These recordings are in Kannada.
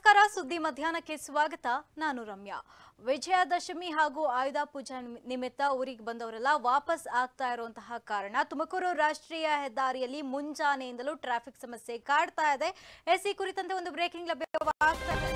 ನಮಸ್ಕಾರ ಸುದ್ದಿ ಮಧ್ಯಾಹ್ನಕ್ಕೆ ಸ್ವಾಗತ ನಾನು ರಮ್ಯಾ ವಿಜಯದಶಮಿ ಹಾಗೂ ಆಯುಧ ಪೂಜಾ ನಿಮಿ- ನಿಮಿತ್ತ ಊರಿಗೆ ಬಂದವರೆಲ್ಲ ವಾಪಸ್ ಆಗ್ತಾ ಇರುವಂತಹ ಕಾರಣ ತುಮಕೂರು ರಾಷ್ಟ್ರೀಯ ಹೆದ್ದಾರಿಯಲ್ಲಿ ಮುಂಜಾನೆಯಿಂದಲೂ ಟ್ರಾಫಿಕ್ ಸಮಸ್ಯೆ ಕಾಡ್ತಾ ಇದೆ ಎಸ್ ಈ ಕುರಿತಂತೆ ಒಂದು ಬ್ರೇಕಿಂಗ್ ಲಭ್ಯವಾಗ್ತಾ ಇದೆ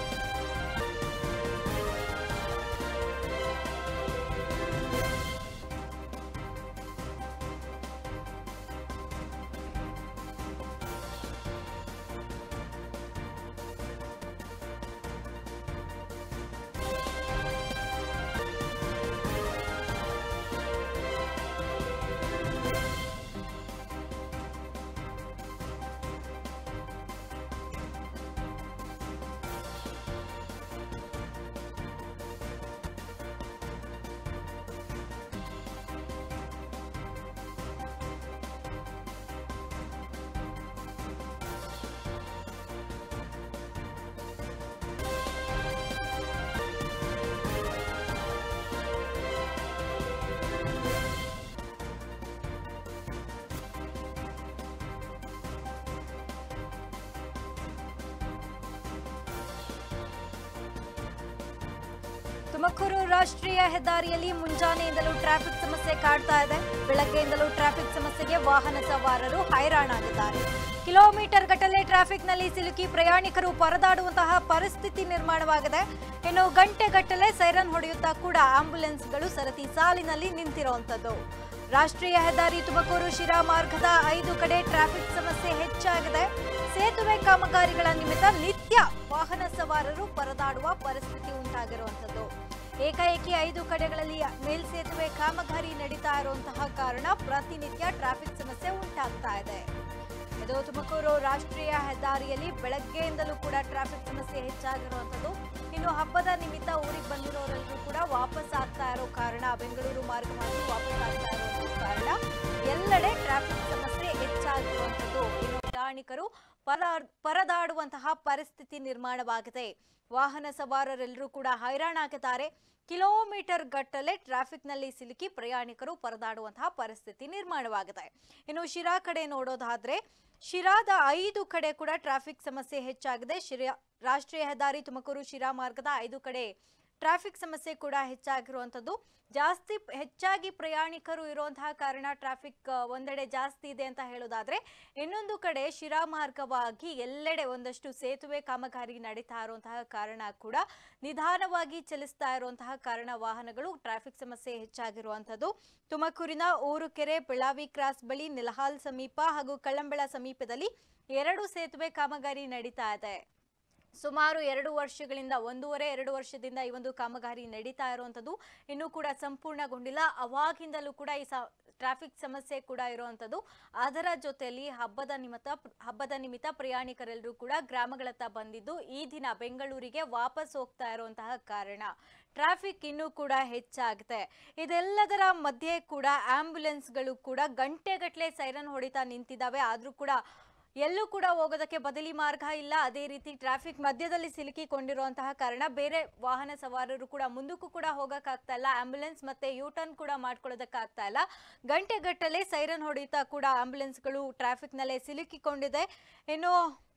ತುಮಕೂರು ರಾಷ್ಟ್ರೀಯ ಹೆದ್ದಾರಿಯಲ್ಲಿ ಮುಂಜಾನೆಯಿಂದಲೂ ಟ್ರಾಫಿಕ್ ಸಮಸ್ಯೆ ಕಾಡ್ತಾ ಇದೆ ಬೆಳಗ್ಗೆಯಿಂದಲೂ ಟ್ರಾಫಿಕ್ ಸಮಸ್ಯೆಗೆ ವಾಹನ ಸವಾರರು ಹೈರಾಣಾಗಿದ್ದಾರೆ ಕಿಲೋಮೀಟರ್ ಗಟ್ಟಲೆ ಟ್ರಾಫಿಕ್ನಲ್ಲಿ ಸಿಲುಕಿ ಪ್ರಯಾಣಿಕರು ಪರದಾಡುವಂತಹ ಪರಿಸ್ಥಿತಿ ನಿರ್ಮಾಣವಾಗಿದೆ ಇನ್ನು ಗಂಟೆಗಟ್ಟಲೆ ಸೈರನ್ ಹೊಡೆಯುತ್ತಾ ಕೂಡ ಆಂಬ್ಯುಲೆನ್ಸ್ಗಳು ಸರತಿ ಸಾಲಿನಲ್ಲಿ ನಿಂತಿರುವಂತದ್ದು ರಾಷ್ಟ್ರೀಯ ಹೆದ್ದಾರಿ ತುಮಕೂರು ಶಿರಾ ಮಾರ್ಗದ ಐದು ಕಡೆ ಟ್ರಾಫಿಕ್ ಸಮಸ್ಯೆ ಹೆಚ್ಚಾಗಿದೆ ಸೇತುವೆ ಕಾಮಗಾರಿಗಳ ನಿಮಿತ್ತ ನಿತ್ಯ ವಾಹನ ಸವಾರರು ಪರದಾಡುವ ಪರಿಸ್ಥಿತಿ ಉಂಟಾಗಿರುವಂತದ್ದು ಏಕಾಏಕಿ ಐದು ಕಡೆಗಳಲ್ಲಿ ಮೇಲ್ಸೇತುವೆ ಕಾಮಗಾರಿ ನಡೀತಾ ಇರುವಂತಹ ಕಾರಣ ಪ್ರತಿನಿತ್ಯ ಟ್ರಾಫಿಕ್ ಸಮಸ್ಯೆ ಉಂಟಾಗ್ತಾ ಇದೆ ಇದು ತುಮಕೂರು ರಾಷ್ಟ್ರೀಯ ಹೆದ್ದಾರಿಯಲ್ಲಿ ಬೆಳಗ್ಗೆಯಿಂದಲೂ ಕೂಡ ಟ್ರಾಫಿಕ್ ಸಮಸ್ಯೆ ಹೆಚ್ಚಾಗಿರುವಂತದ್ದು ಇನ್ನು ಹಬ್ಬದ ನಿಮಿತ್ತ ಊರಿಗೆ ಬಂದಿರೋರೆಲ್ಲರೂ ಕೂಡ ವಾಪಸ್ ಆಗ್ತಾ ಇರೋ ಕಾರಣ ಬೆಂಗಳೂರು ಮಾರ್ಗವಾಗಿ ವಾಪಸ್ ಆಗ್ತಾ ಇರೋ ಕಾರಣ ಎಲ್ಲೆಡೆ ಟ್ರಾಫಿಕ್ ಸಮಸ್ಯೆ ಹೆಚ್ಚಾಗಿರುವಂತದ್ದು ಇನ್ನು ಪ್ರಯಾಣಿಕರು ಪರ ಪರದಾಡುವಂತಹ ಪರಿಸ್ಥಿತಿ ನಿರ್ಮಾಣವಾಗಿದೆ ವಾಹನ ಸವಾರರೆಲ್ಲರೂ ಕೂಡ ಹೈರಾಣಾಗಿದ್ದಾರೆ ಕಿಲೋಮೀಟರ್ ಗಟ್ಟಲೆ ಟ್ರಾಫಿಕ್ನಲ್ಲಿ ಸಿಲುಕಿ ಪ್ರಯಾಣಿಕರು ಪರದಾಡುವಂತಹ ಪರಿಸ್ಥಿತಿ ನಿರ್ಮಾಣವಾಗಿದೆ ಇನ್ನು ಶಿರಾ ಕಡೆ ನೋಡೋದಾದ್ರೆ ಶಿರಾದ ಐದು ಕಡೆ ಕೂಡ ಟ್ರಾಫಿಕ್ ಸಮಸ್ಯೆ ಹೆಚ್ಚಾಗಿದೆ ಶಿರಾ ರಾಷ್ಟ್ರೀಯ ಹೆದ್ದಾರಿ ತುಮಕೂರು ಶಿರಾ ಮಾರ್ಗದ ಐದು ಕಡೆ ಟ್ರಾಫಿಕ್ ಸಮಸ್ಯೆ ಕೂಡ ಹೆಚ್ಚಾಗಿರುವಂಥದ್ದು ಜಾಸ್ತಿ ಹೆಚ್ಚಾಗಿ ಪ್ರಯಾಣಿಕರು ಇರುವಂತಹ ಕಾರಣ ಟ್ರಾಫಿಕ್ ಆ, ಒಂದೆಡೆ ಜಾಸ್ತಿ ಇದೆ ಅಂತ ಹೇಳೋದಾದ್ರೆ ಇನ್ನೊಂದು ಕಡೆ ಶಿರಾ ಮಾರ್ಗವಾಗಿ ಎಲ್ಲೆಡೆ ಒಂದಷ್ಟು ಸೇತುವೆ ಕಾಮಗಾರಿ ನಡೀತಾ ಇರುವಂತಹ ಕಾರಣ ಕೂಡ ನಿಧಾನವಾಗಿ ಚಲಿಸ್ತಾ ಇರುವಂತಹ ಕಾರಣ ವಾಹನಗಳು ಟ್ರಾಫಿಕ್ ಸಮಸ್ಯೆ ಹೆಚ್ಚಾಗಿರುವಂಥದ್ದು ತುಮಕೂರಿನ ಊರುಕೆರೆ ಬೆಳಾವಿ ಕ್ರಾಸ್ ಬಳಿ ನೆಲಹಾಲ್ ಸಮೀಪ ಹಾಗೂ ಕಳ್ಳಂಬೆಳ ಸಮೀಪದಲ್ಲಿ ಎರಡು ಸೇತುವೆ ಕಾಮಗಾರಿ ನಡೀತಾ ಇದೆ ಸುಮಾರು ಎರಡು ವರ್ಷಗಳಿಂದ ಒಂದೂವರೆ ಎರಡು ವರ್ಷದಿಂದ ಈ ಒಂದು ಕಾಮಗಾರಿ ನಡೀತಾ ಇರುವಂಥದ್ದು ಇನ್ನೂ ಕೂಡ ಸಂಪೂರ್ಣಗೊಂಡಿಲ್ಲ ಅವಾಗಿಂದಲೂ ಕೂಡ ಈ ಸ ಟ್ರಾಫಿಕ್ ಸಮಸ್ಯೆ ಕೂಡ ಇರುವಂಥದ್ದು ಅದರ ಜೊತೆಯಲ್ಲಿ ಹಬ್ಬದ ನಿಮಿತ್ತ ಹಬ್ಬದ ನಿಮಿತ್ತ ಪ್ರಯಾಣಿಕರೆಲ್ಲರೂ ಕೂಡ ಗ್ರಾಮಗಳತ್ತ ಬಂದಿದ್ದು ಈ ದಿನ ಬೆಂಗಳೂರಿಗೆ ವಾಪಸ್ ಹೋಗ್ತಾ ಇರುವಂತಹ ಕಾರಣ ಟ್ರಾಫಿಕ್ ಇನ್ನೂ ಕೂಡ ಹೆಚ್ಚಾಗುತ್ತೆ ಇದೆಲ್ಲದರ ಮಧ್ಯೆ ಕೂಡ ಆಂಬ್ಯುಲೆನ್ಸ್ಗಳು ಕೂಡ ಗಂಟೆಗಟ್ಟಲೆ ಸೈರನ್ ಹೊಡಿತಾ ನಿಂತಿದ್ದಾವೆ ಆದರೂ ಕೂಡ ಎಲ್ಲೂ ಕೂಡ ಹೋಗೋದಕ್ಕೆ ಬದಲಿ ಮಾರ್ಗ ಇಲ್ಲ ಅದೇ ರೀತಿ ಟ್ರಾಫಿಕ್ ಮಧ್ಯದಲ್ಲಿ ಸಿಲುಕಿಕೊಂಡಿರುವಂತಹ ಕಾರಣ ಬೇರೆ ವಾಹನ ಸವಾರರು ಕೂಡ ಮುಂದಕ್ಕೂ ಕೂಡ ಹೋಗಕ್ಕಾಗ್ತಾ ಇಲ್ಲ ಆಂಬ್ಯುಲೆನ್ಸ್ ಮತ್ತೆ ಯೂ ಟರ್ನ್ ಕೂಡ ಮಾಡ್ಕೊಳ್ಳೋದಕ್ಕಾಗ್ತಾ ಇಲ್ಲ ಗಂಟೆಗಟ್ಟಲೆ ಸೈರನ್ ಹೊಡಿತಾ ಕೂಡ ಆಂಬ್ಯುಲೆನ್ಸ್ಗಳು ಟ್ರಾಫಿಕ್ನಲ್ಲೇ ಸಿಲುಕಿಕೊಂಡಿದೆ ಇನ್ನು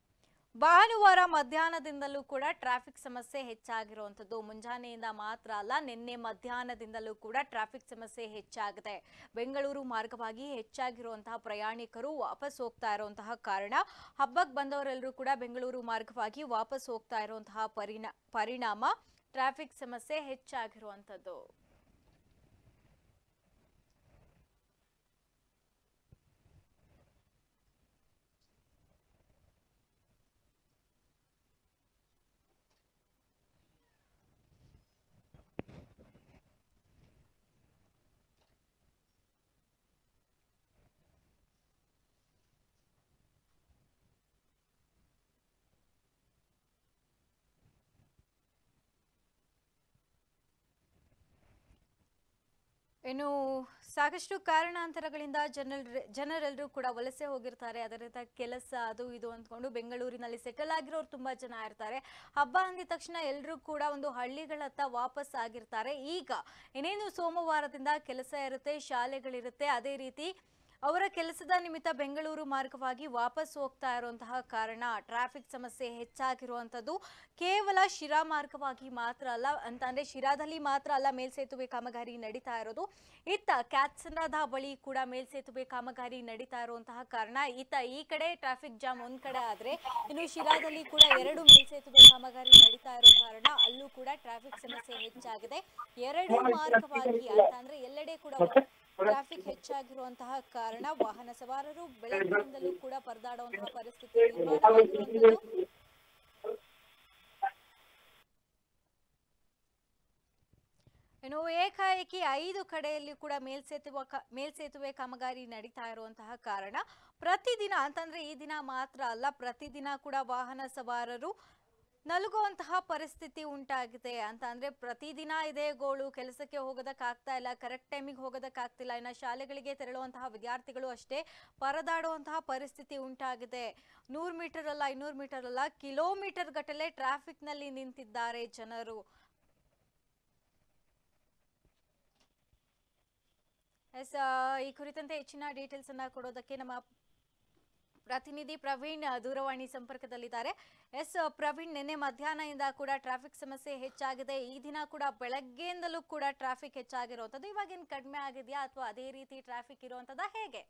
ಭಾನುವಾರ ಮಧ್ಯಾಹ್ನದಿಂದಲೂ ಕೂಡ ಟ್ರಾಫಿಕ್ ಸಮಸ್ಯೆ ಹೆಚ್ಚಾಗಿರುವಂಥದ್ದು ಮುಂಜಾನೆಯಿಂದ ಮಾತ್ರ ಅಲ್ಲ ನಿನ್ನೆ ಮಧ್ಯಾಹ್ನದಿಂದಲೂ ಕೂಡ ಟ್ರಾಫಿಕ್ ಸಮಸ್ಯೆ ಹೆಚ್ಚಾಗಿದೆ ಬೆಂಗಳೂರು ಮಾರ್ಗವಾಗಿ ಹೆಚ್ಚಾಗಿರುವಂತಹ ಪ್ರಯಾಣಿಕರು ವಾಪಸ್ ಹೋಗ್ತಾ ಇರುವಂತಹ ಕಾರಣ ಹಬ್ಬಕ್ಕೆ ಬಂದವರೆಲ್ಲರೂ ಕೂಡ ಬೆಂಗಳೂರು ಮಾರ್ಗವಾಗಿ ವಾಪಸ್ ಹೋಗ್ತಾ ಇರುವಂತಹ ಪರಿಣಾ ಪರಿಣಾಮ ಟ್ರಾಫಿಕ್ ಸಮಸ್ಯೆ ಹೆಚ್ಚಾಗಿರುವಂಥದ್ದು ಇನ್ನು ಸಾಕಷ್ಟು ಕಾರಣಾಂತರಗಳಿಂದ ಜನರ ಜನರೆಲ್ಲರೂ ಕೂಡ ವಲಸೆ ಹೋಗಿರ್ತಾರೆ ಅದರಿಂದ ಕೆಲಸ ಅದು ಇದು ಅಂದ್ಕೊಂಡು ಬೆಂಗಳೂರಿನಲ್ಲಿ ಸೆಟಲ್ ಆಗಿರೋರು ತುಂಬಾ ಜನ ಇರ್ತಾರೆ ಹಬ್ಬ ಅಂದಿದ ತಕ್ಷಣ ಎಲ್ಲರೂ ಕೂಡ ಒಂದು ಹಳ್ಳಿಗಳತ್ತ ವಾಪಸ್ ಆಗಿರ್ತಾರೆ ಈಗ ಇನ್ನೇನು ಸೋಮವಾರದಿಂದ ಕೆಲಸ ಇರುತ್ತೆ ಶಾಲೆಗಳಿರುತ್ತೆ ಅದೇ ರೀತಿ ಅವರ ಕೆಲಸದ ನಿಮಿತ್ತ ಬೆಂಗಳೂರು ಮಾರ್ಗವಾಗಿ ವಾಪಸ್ ಹೋಗ್ತಾ ಇರುವಂತಹ ಕಾರಣ ಟ್ರಾಫಿಕ್ ಸಮಸ್ಯೆ ಹೆಚ್ಚಾಗಿರುವಂಥದ್ದು ಕೇವಲ ಶಿರಾ ಮಾರ್ಗವಾಗಿ ಮಾತ್ರ ಅಲ್ಲ ಅಂತ ಅಂದ್ರೆ ಶಿರಾದಲ್ಲಿ ಮಾತ್ರ ಅಲ್ಲ ಮೇಲ್ಸೇತುವೆ ಕಾಮಗಾರಿ ನಡೀತಾ ಇರೋದು ಇತ್ತ ಕ್ಯಾತ್ಸಂದ್ರದ ಬಳಿ ಕೂಡ ಮೇಲ್ಸೇತುವೆ ಕಾಮಗಾರಿ ನಡೀತಾ ಇರುವಂತಹ ಕಾರಣ ಇತ್ತ ಈ ಕಡೆ ಟ್ರಾಫಿಕ್ ಜಾಮ್ ಒಂದ್ ಕಡೆ ಆದ್ರೆ ಇನ್ನು ಶಿರಾದಲ್ಲಿ ಕೂಡ ಎರಡು ಮೇಲ್ಸೇತುವೆ ಕಾಮಗಾರಿ ನಡೀತಾ ಇರೋ ಕಾರಣ ಅಲ್ಲೂ ಕೂಡ ಟ್ರಾಫಿಕ್ ಸಮಸ್ಯೆ ಹೆಚ್ಚಾಗಿದೆ ಎರಡು ಮಾರ್ಗವಾಗಿ ಅಂತ ಅಂದ್ರೆ ಎಲ್ಲೆಡೆ ಕೂಡ ಟ್ರಾಫಿಕ್ ಹೆಚ್ಚಾಗಿರುವಂತಹ ಕಾರಣ ವಾಹನ ಸವಾರರು ಬೆಳಗ್ಗಿನಿಂದಲೂ ಕೂಡ ಪರದಾಡುವಂತಹ ಪರಿಸ್ಥಿತಿ ನಿರ್ಮಾಣವಾಗಿರುವಂತದ್ದು ಇನ್ನು ಏಕಾಏಕಿ ಐದು ಕಡೆಯಲ್ಲಿ ಕೂಡ ಮೇಲ್ಸೇತುವೆ ಕ- ಮೇಲ್ಸೇತುವೆ ಕಾಮಗಾರಿ ನಡೀತಾ ಇರುವಂತಹ ಕಾರಣ ಪ್ರತಿದಿನ ಅಂತಂದ್ರೆ ಈ ದಿನ ಮಾತ್ರ ಅಲ್ಲ ಪ್ರತಿದಿನ ಕೂಡ ವಾಹನ ಸವಾರರು ನಲುಗುವಂತಹ ಪರಿಸ್ಥಿತಿ ಉಂಟಾಗಿದೆ ಅಂತ ಅಂದ್ರೆ ಪ್ರತಿದಿನ ಇದೇ ಗೋಳು ಕೆಲಸಕ್ಕೆ ಹೋಗೋದಕ್ಕಾಗ್ತಾ ಇಲ್ಲ ಕರೆಕ್ಟ್ ಟೈಮಿಗೆ ಹೋಗೋದಕ್ಕಾಗ್ತಿಲ್ಲ ಇನ್ನು ಶಾಲೆಗಳಿಗೆ ತೆರಳುವಂತಹ ವಿದ್ಯಾರ್ಥಿಗಳು ಅಷ್ಟೇ ಪರದಾಡುವಂತಹ ಪರಿಸ್ಥಿತಿ ಉಂಟಾಗಿದೆ ನೂರು ಮೀಟರ್ ಅಲ್ಲ ಐನೂರು ಮೀಟರ್ ಅಲ್ಲ ಕಿಲೋಮೀಟರ್ ಗಟ್ಟಲೆ ಟ್ರಾಫಿಕ್ನಲ್ಲಿ ನಿಂತಿದ್ದಾರೆ ಜನರು ಎಸ್ ಈ ಕುರಿತಂತೆ ಹೆಚ್ಚಿನ ಡೀಟೇಲ್ಸ್ ಅನ್ನ ಕೊಡೋದಕ್ಕೆ ನಮ್ಮ ಪ್ರತಿನಿಧಿ ಪ್ರವೀಣ್ ಆ, ದೂರವಾಣಿ ಸಂಪರ್ಕದಲ್ಲಿದ್ದಾರೆ ಎಸ್ ಆ, ಪ್ರವೀಣ್ ನಿನ್ನೆ ಮಧ್ಯಾಹ್ನದಿಂದ ಕೂಡ ಟ್ರಾಫಿಕ್ ಸಮಸ್ಯೆ ಹೆಚ್ಚಾಗಿದೆ ಈ ದಿನ ಕೂಡ ಬೆಳಗ್ಗೆಯಿಂದಲೂ ಕೂಡ ಟ್ರಾಫಿಕ್ ಹೆಚ್ಚಾಗಿರುವಂಥದ್ದು ಇವಾಗೇನು ಕಡಿಮೆ ಆಗಿದೆಯಾ ಅಥವಾ ಅದೇ ರೀತಿ ಟ್ರಾಫಿಕ್ ಇರುವಂಥದ್ದಾ ಹೇಗೆ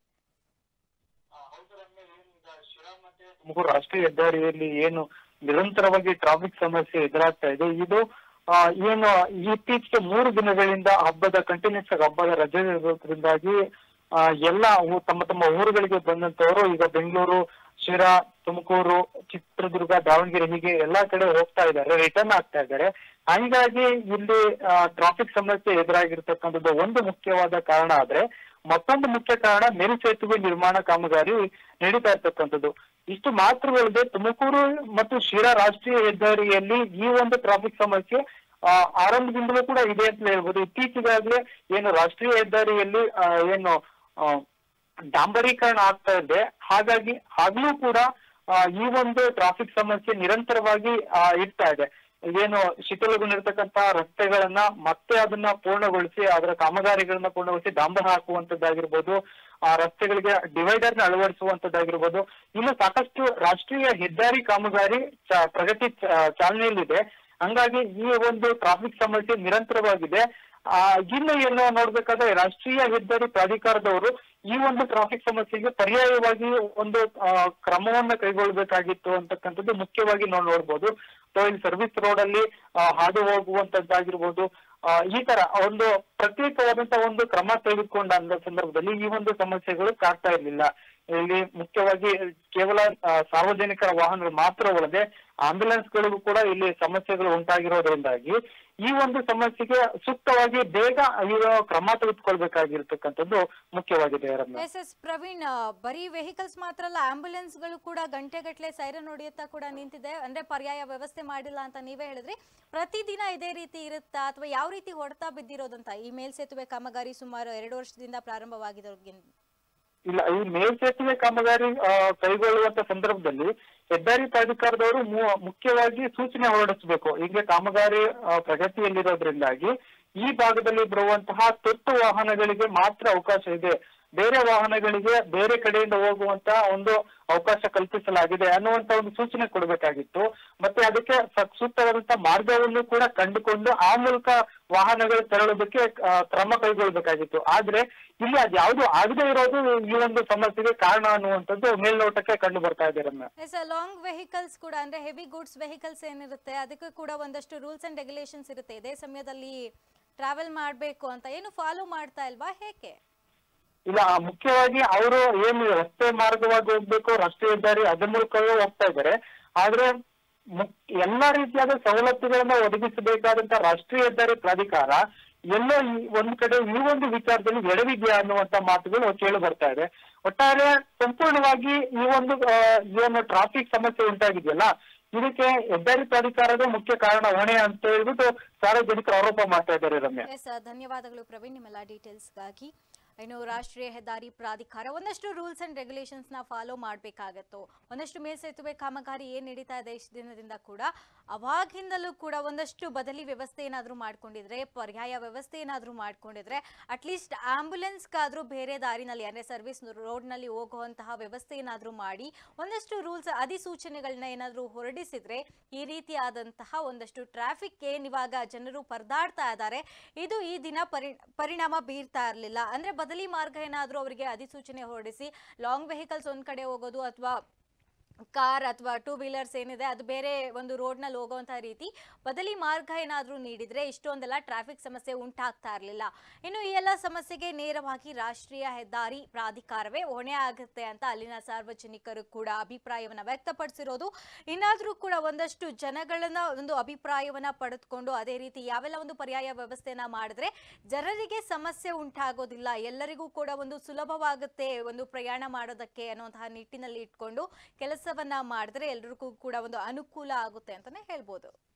ತುಮಕೂರು ರಾಷ್ಟ್ರೀಯ ಹೆದ್ದಾರಿಯಲ್ಲಿ ಏನು ನಿರಂತರವಾಗಿ ಟ್ರಾಫಿಕ್ ಸಮಸ್ಯೆ ಎದುರಾಗ್ತಾ ಇದೆ ಇದು ಆ, ಏನು ಇತ್ತೀಚೆಗೆ ಮೂರು ದಿನಗಳಿಂದ ಹಬ್ಬದ ಕಂಟಿನ್ಯೂಸ್ ಆಗಿ ಹಬ್ಬದ ರಜೆ ಇರೋದ್ರಿಂದಾಗಿ ಆ, ಎಲ್ಲ ಊ- ತಮ್ಮ ತಮ್ಮ ಊರುಗಳಿಗೆ ಬಂದಂತವರು ಈಗ ಬೆಂಗಳೂರು ಶಿರಾ ತುಮಕೂರು ಚಿತ್ರದುರ್ಗ ದಾವಣಗೆರೆ ಹೀಗೆ ಎಲ್ಲಾ ಕಡೆ ಹೋಗ್ತಾ ಇದ್ದಾರೆ ರಿಟರ್ನ್ ಆಗ್ತಾ ಇದ್ದಾರೆ ಹಂಗಾಗಿ ಇಲ್ಲಿ ಟ್ರಾಫಿಕ್ ಸಮಸ್ಯೆ ಎದುರಾಗಿರ್ತಕ್ಕಂಥದ್ದು ಒಂದು ಮುಖ್ಯವಾದ ಕಾರಣ ಆದ್ರೆ ಮತ್ತೊಂದು ಮುಖ್ಯ ಕಾರಣ ಮೇಲ್ಸೇತುವೆ ನಿರ್ಮಾಣ ಕಾಮಗಾರಿ ನಡೀತಾ ಇರ್ತಕ್ಕಂಥದ್ದು ಇಷ್ಟು ಮಾತ್ರವಲ್ಲದೆ ತುಮಕೂರು ಮತ್ತು ಶಿರಾ ರಾಷ್ಟ್ರೀಯ ಹೆದ್ದಾರಿಯಲ್ಲಿ ಈ ಒಂದು ಟ್ರಾಫಿಕ್ ಸಮಸ್ಯೆ ಆ, ಆರಂಭದಿಂದಲೂ ಕೂಡ ಇದೆ ಅಂತ ಹೇಳ್ಬೋದು ಇತ್ತೀಚೆಗಾಗಲೇ ಏನು ರಾಷ್ಟ್ರೀಯ ಹೆದ್ದಾರಿಯಲ್ಲಿ ಆ, ಏನು ಆ, ಡಾಂಬರೀಕರಣ ಆಗ್ತಾ ಇದೆ ಹಾಗಾಗಿ ಆಗ್ಲೂ ಕೂಡ ಆ, ಈ ಒಂದು ಟ್ರಾಫಿಕ್ ಸಮಸ್ಯೆ ನಿರಂತರವಾಗಿ ಆ, ಇರ್ತಾ ಇದೆ ಏನು ಶಿಥಿಲಗೊಂಡಿರ್ತಕ್ಕಂತ ರಸ್ತೆಗಳನ್ನ ಮತ್ತೆ ಅದನ್ನ ಪೂರ್ಣಗೊಳಿಸಿ ಅದರ ಕಾಮಗಾರಿಗಳನ್ನ ಪೂರ್ಣಗೊಳಿಸಿ ಡಾಂಬರ್ ಹಾಕುವಂತದ್ದಾಗಿರ್ಬೋದು ಆ ರಸ್ತೆಗಳಿಗೆ ಡಿವೈಡರ್ ನ ಅಳವಡಿಸುವಂತದ್ದಾಗಿರ್ಬೋದು ಇನ್ನು ಸಾಕಷ್ಟು ರಾಷ್ಟ್ರೀಯ ಹೆದ್ದಾರಿ ಕಾಮಗಾರಿ ಚ- ಪ್ರಗತಿ ಚ- ಚಾಲನೆಯಲ್ಲಿದೆ ಹಂಗಾಗಿ ಈ ಒಂದು ಟ್ರಾಫಿಕ್ ಸಮಸ್ಯೆ ನಿರಂತರವಾಗಿದೆ ಆ ಇನ್ನು ಏನು ನೋಡ್ಬೇಕಾದ್ರೆ ರಾಷ್ಟ್ರೀಯ ಹೆದ್ದಾರಿ ಪ್ರಾಧಿಕಾರದವರು ಈ ಒಂದು ಟ್ರಾಫಿಕ್ ಸಮಸ್ಯೆಗೆ ಪರ್ಯಾಯವಾಗಿ ಒಂದು ಆ, ಕ್ರಮವನ್ನ ಕೈಗೊಳ್ಳಬೇಕಾಗಿತ್ತು ಅಂತಕ್ಕಂಥದ್ದು ಮುಖ್ಯವಾಗಿ ನಾವು ನೋಡ್ಬೋದು ಸೊ ಇಲ್ಲಿ ಸರ್ವಿಸ್ ರೋಡ್ ಅಲ್ಲಿ ಆ, ಹಾದು ಹೋಗುವಂತದ್ದಾಗಿರ್ಬೋದು ಆ, ಈ ತರ ಒಂದು ಪ್ರತ್ಯೇಕವಾದಂತ ಒಂದು ಕ್ರಮ ತೆಗೆದುಕೊಂಡ ಅಂದ ಸಂದರ್ಭದಲ್ಲಿ ಈ ಒಂದು ಸಮಸ್ಯೆಗಳು ಕಾಡ್ತಾ ಇರ್ಲಿಲ್ಲ ಇಲ್ಲಿ ಮುಖ್ಯವಾಗಿ ಕೇವಲ ಆ, ಸಾರ್ವಜನಿಕರ ವಾಹನಗಳು ಮಾತ್ರವಲ್ಲದೆ ಆಂಬ್ಯುಲೆನ್ಸ್ ಗಳಿಗೂ ಕೂಡ ಇಲ್ಲಿ ಸಮಸ್ಯೆಗಳು ಉಂಟಾಗಿರೋದ್ರಿಂದಾಗಿ ಈ ಒಂದು ಸಮಸ್ಯೆಗೆ ಸೂಕ್ತವಾಗಿ ಬೇಗ ಇರೋ ಕ್ರಮ ತೆಗೆದುಕೊಳ್ಬೇಕಾಗಿರ್ತಕ್ಕಂಥದ್ದು ಮುಖ್ಯವಾಗಿದೆ ರಮ್ಯಾ ಎಸ್ ಎಸ್ ಪ್ರವೀಣ್ ಆ, ಬರೀ ವೆಹಿಕಲ್ಸ್ ಮಾತ್ರ ಅಲ್ಲ ಆಂಬ್ಯುಲೆನ್ಸ್ಗಳು ಕೂಡ ಗಂಟೆಗಟ್ಟಲೆ ಸೈರನ್ ಹೊಡೆಯುತ್ತಾ ಕೂಡ ನಿಂತಿದೆ ಅಂದ್ರೆ ಪರ್ಯಾಯ ವ್ಯವಸ್ಥೆ ಮಾಡಿಲ್ಲ ಅಂತ ನೀವೇ ಹೇಳಿದ್ರಿ ಪ್ರತಿದಿನ ಇದೇ ರೀತಿ ಇರುತ್ತಾ ಅಥವಾ ಯಾವ ರೀತಿ ಹೊಡೆತ ಬಿದ್ದಿರೋದಂತ ಈ ಮೇಲ್ಸೇತುವೆ ಕಾಮಗಾರಿ ಸುಮಾರು ಎರಡು ವರ್ಷದಿಂದ ಪ್ರಾರಂಭವಾಗಿರೋದ್ಗಿಂತ ಇಲ್ಲ ಈ ಮೇಲ್ಸೇತುವೆ ಕಾಮಗಾರಿ ಆ, ಕೈಗೊಳ್ಳುವಂತ ಸಂದರ್ಭದಲ್ಲಿ ಹೆದ್ದಾರಿ ಪ್ರಾಧಿಕಾರದವರು ಮು- ಮುಖ್ಯವಾಗಿ ಸೂಚನೆ ಹೊರಡಿಸಬೇಕು ಈಗ ಕಾಮಗಾರಿ ಆ, ಪ್ರಗತಿಯಲ್ಲಿರೋದ್ರಿಂದಾಗಿ ಈ ಭಾಗದಲ್ಲಿ ಬರುವಂತಹ ತುರ್ತು ವಾಹನಗಳಿಗೆ ಮಾತ್ರ ಅವಕಾಶ ಇದೆ ಬೇರೆ ವಾಹನಗಳಿಗೆ ಬೇರೆ ಕಡೆಯಿಂದ ಹೋಗುವಂತ ಒಂದು ಅವಕಾಶ ಕಲ್ಪಿಸಲಾಗಿದೆ ಅನ್ನುವಂತ ಒಂದು ಸೂಚನೆ ಕೊಡಬೇಕಾಗಿತ್ತು ಮತ್ತೆ ಅದಕ್ಕೆ ಸ- ಸೂಕ್ತವಾದಂತ ಮಾರ್ಗವನ್ನು ಕೂಡ ಕಂಡುಕೊಂಡು ಆ ಮೂಲಕ ವಾಹನಗಳು ತೆರಳೋದಕ್ಕೆ ಆ, ಕ್ರಮ ಕೈಗೊಳ್ಳಬೇಕಾಗಿತ್ತು ಆದ್ರೆ ಇಲ್ಲಿ ಅದ್ಯಾವುದು ಆಗದೆ ಇರೋದು ಈ ಒಂದು ಸಮಸ್ಯೆಗೆ ಕಾರಣ ಅನ್ನುವಂಥದ್ದು ಮೇಲ್ನೋಟಕ್ಕೆ ಕಂಡು ಬರ್ತಾ ಇದೆ ರಮ್ಯಾ ಎಸ್ ಲಾಂಗ್ ವೆಹಿಕಲ್ಸ್ ಕೂಡ ಅಂದ್ರೆ ಹೆವಿ ಗೂಡ್ಸ್ ವೆಹಿಕಲ್ಸ್ ಏನಿರುತ್ತೆ ಅದಕ್ಕೂ ಕೂಡ ಒಂದಷ್ಟು ರೂಲ್ಸ್ ಅಂಡ್ ರೆಗ್ಯುಲೇಷನ್ಸ್ ಇರುತ್ತೆ ಇದೇ ಸಮಯದಲ್ಲಿ ಟ್ರಾವೆಲ್ ಮಾಡಬೇಕು ಅಂತ ಏನು ಫಾಲೋ ಮಾಡ್ತಾ ಇಲ್ವಾ ಹೇಗೆ ಇಲ್ಲ ಆ ಮುಖ್ಯವಾಗಿ ಅವರು ಏನು ರಸ್ತೆ ಮಾರ್ಗವಾಗಿ ಹೋಗ್ಬೇಕು ರಾಷ್ಟ್ರೀಯ ಹೆದ್ದಾರಿ ಅದ್ರ ಮೂಲಕವೇ ಹೋಗ್ತಾ ಇದ್ದಾರೆ ಆದ್ರೆ ಮುಕ್- ಎಲ್ಲಾ ರೀತಿಯಾದ ಸವಲತ್ತುಗಳನ್ನ ಒದಗಿಸಬೇಕಾದಂತ ರಾಷ್ಟ್ರೀಯ ಹೆದ್ದಾರಿ ಪ್ರಾಧಿಕಾರ ಎಲ್ಲೋ ಈ ಒಂದ್ ಕಡೆ ಈ ಒಂದು ವಿಚಾರದಲ್ಲಿ ಎಡವಿದ್ಯಾ ಅನ್ನುವಂತ ಮಾತುಗಳು ಕೇಳಿ ಬರ್ತಾ ಇದೆ ಒಟ್ಟಾರೆ ಸಂಪೂರ್ಣವಾಗಿ ಈ ಒಂದು ಆ, ಏನು ಟ್ರಾಫಿಕ್ ಸಮಸ್ಯೆ ಉಂಟಾಗಿದೆಯಲ್ಲ ಇದಕ್ಕೆ ಹೆದ್ದಾರಿ ಪ್ರಾಧಿಕಾರದ ಮುಖ್ಯ ಕಾರಣ ಹೊಣೆ ಅಂತ ಹೇಳ್ಬಿಟ್ಟು ಸಾರ್ವಜನಿಕರು ಆರೋಪ ಮಾಡ್ತಾ ಇದ್ದಾರೆ ರಮ್ಯಾ ಎಸ್ ಧನ್ಯವಾದಗಳು ಪ್ರವೀಣ್ ನಿಮ್ಮೆಲ್ಲ ಡೀಟೇಲ್ಸ್ಗಾಗಿ ಇನ್ನು ರಾಷ್ಟ್ರೀಯ ಹೆದ್ದಾರಿ ಪ್ರಾಧಿಕಾರ ಒಂದಷ್ಟು ರೂಲ್ಸ್ ಅಂಡ್ ರೆಗ್ಯುಲೇಷನ್ಸ್ ನ ಫಾಲೋ ಮಾಡಬೇಕಾಗತ್ತು ಒಂದಷ್ಟು ಮೇಲ್ಸೇತುವೆ ಕಾಮಗಾರಿ ಏನ್ ನಡೀತಾ ಇದೆ ಇಷ್ಟು ದಿನದಿಂದ ಕೂಡ ಅವಾಗಿಂದಲೂ ಕೂಡ ಒಂದಷ್ಟು ಬದಲಿ ವ್ಯವಸ್ಥೆ ಏನಾದರೂ ಮಾಡ್ಕೊಂಡಿದ್ರೆ ಪರ್ಯಾಯ ವ್ಯವಸ್ಥೆ ಏನಾದರೂ ಮಾಡ್ಕೊಂಡಿದ್ರೆ ಅಟ್ಲೀಸ್ಟ್ ಆಂಬ್ಯುಲೆನ್ಸ್ಗಾದ್ರೂ ಬೇರೆ ದಾರಿನಲ್ಲಿ ಅಂದ್ರೆ ಸರ್ವಿಸ್ ರೋಡ್ನಲ್ಲಿ ಹೋಗುವಂತಹ ವ್ಯವಸ್ಥೆ ಏನಾದರೂ ಮಾಡಿ ಒಂದಷ್ಟು ರೂಲ್ಸ್ ಅಧಿಸೂಚನೆಗಳನ್ನ ಏನಾದರೂ ಹೊರಡಿಸಿದ್ರೆ ಈ ರೀತಿಯಾದಂತಹ ಒಂದಷ್ಟು ಟ್ರಾಫಿಕ್ ಏನ್ ಇವಾಗ ಜನರು ಪರದಾಡ್ತಾ ಇದ್ದಾರೆ ಇದು ಈ ದಿನ ಪರಿ ಪರಿಣಾಮ ಬೀರ್ತಾ ಇರಲಿಲ್ಲ ಅಂದ್ರೆ ಬದಲಿ ಮಾರ್ಗ ಏನಾದರೂ ಅವರಿಗೆ ಅಧಿಸೂಚನೆ ಹೊರಡಿಸಿ ಲಾಂಗ್ ವೆಹಿಕಲ್ಸ್ ಒಂದ್ ಕಡೆ ಹೋಗೋದು ಅಥವಾ ಕಾರ್ ಅಥವಾ ಟೂ ವೀಲರ್ಸ್ ಏನಿದೆ ಅದು ಬೇರೆ ಒಂದು ರೋಡ್ನಲ್ಲಿ ಹೋಗುವಂಥ ರೀತಿ ಬದಲಿ ಮಾರ್ಗ ಏನಾದರೂ ನೀಡಿದ್ರೆ ಇಷ್ಟೊಂದೆಲ್ಲ ಟ್ರಾಫಿಕ್ ಸಮಸ್ಯೆ ಉಂಟಾಗ್ತಾ ಇರಲಿಲ್ಲ ಇನ್ನು ಈ ಎಲ್ಲ ಸಮಸ್ಯೆಗೆ ನೇರವಾಗಿ ರಾಷ್ಟ್ರೀಯ ಹೆದ್ದಾರಿ ಪ್ರಾಧಿಕಾರವೇ ಹೊಣೆ ಆಗುತ್ತೆ ಅಂತ ಅಲ್ಲಿನ ಸಾರ್ವಜನಿಕರು ಕೂಡ ಅಭಿಪ್ರಾಯವನ್ನ ವ್ಯಕ್ತಪಡಿಸಿರೋದು ಇನ್ನಾದರೂ ಕೂಡ ಒಂದಷ್ಟು ಜನಗಳನ್ನ ಒಂದು ಅಭಿಪ್ರಾಯವನ್ನ ಪಡೆದುಕೊಂಡು ಅದೇ ರೀತಿ ಯಾವೆಲ್ಲ ಒಂದು ಪರ್ಯಾಯ ವ್ಯವಸ್ಥೆನ ಮಾಡಿದ್ರೆ ಜನರಿಗೆ ಸಮಸ್ಯೆ ಉಂಟಾಗೋದಿಲ್ಲ ಎಲ್ಲರಿಗೂ ಕೂಡ ಒಂದು ಸುಲಭವಾಗುತ್ತೆ ಒಂದು ಪ್ರಯಾಣ ಮಾಡೋದಕ್ಕೆ ಅನ್ನುವಂತಹ ನಿಟ್ಟಿನಲ್ಲಿ ಇಟ್ಕೊಂಡು ಕೆಲಸವನ್ನ ಮಾಡಿದ್ರೆ ಎಲ್ರಿಗೂ ಕೂಡ ಒಂದು ಅನುಕೂಲ ಆಗುತ್ತೆ ಅಂತಾನೆ ಹೇಳ್ಬೋದು